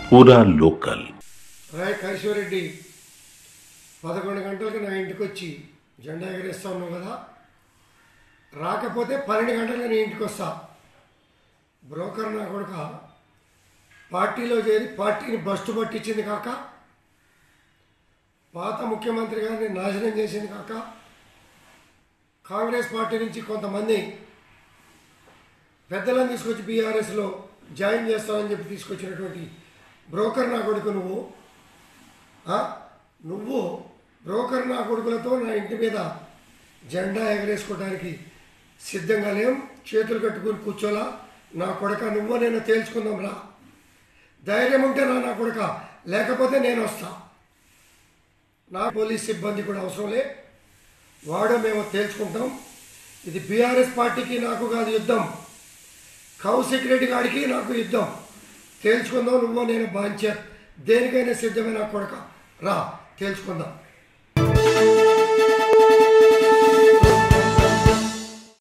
పూరా లోకల్ రాయ్ కైశ్వరెడ్డి పదకొండు గంటలకు నా ఇంటికి వచ్చి జెండా ఎగరేస్తా ఉన్నావు కదా రాకపోతే పన్నెండు గంటలకు నీ ఇంటికి వస్తా బ్రోకర్ నా కొడుక పార్టీలో చేరి పార్టీని బస్టు పట్టించింది కాక పాత ముఖ్యమంత్రి గారిని నాశనం చేసింది కాక కాంగ్రెస్ పార్టీ నుంచి కొంతమంది పెద్దలను తీసుకొచ్చి బీఆర్ఎస్లో జాయిన్ చేస్తామని చెప్పి తీసుకొచ్చినటువంటి బ్రోకర్ నా కొడుకు నువ్వు ఆ? నువ్వు బ్రోకర్ నా కొడుకులతో నా ఇంటి మీద జెండా ఎగరేసుకోవడానికి సిద్ధంగా లేం చేతులు కట్టుకుని కూర్చోలా నా కొడక నువ్వు నేను తేల్చుకుందాం రా ధైర్యం ఉంటే నా నా కొడక లేకపోతే నేను వస్తా నా పోలీస్ సిబ్బంది కూడా అవసరం లే వాడో మేము తేల్చుకుంటాం ఇది బీఆర్ఎస్ పార్టీకి నాకు కాదు యుద్ధం కౌశిక్ రెడ్డి గారికి నాకు యుద్ధం తేల్చుకుందాం నువ్వు నేను బాంచర్ దేనికైనా సిద్ధమైన కొడక రా తేల్చుకుందాం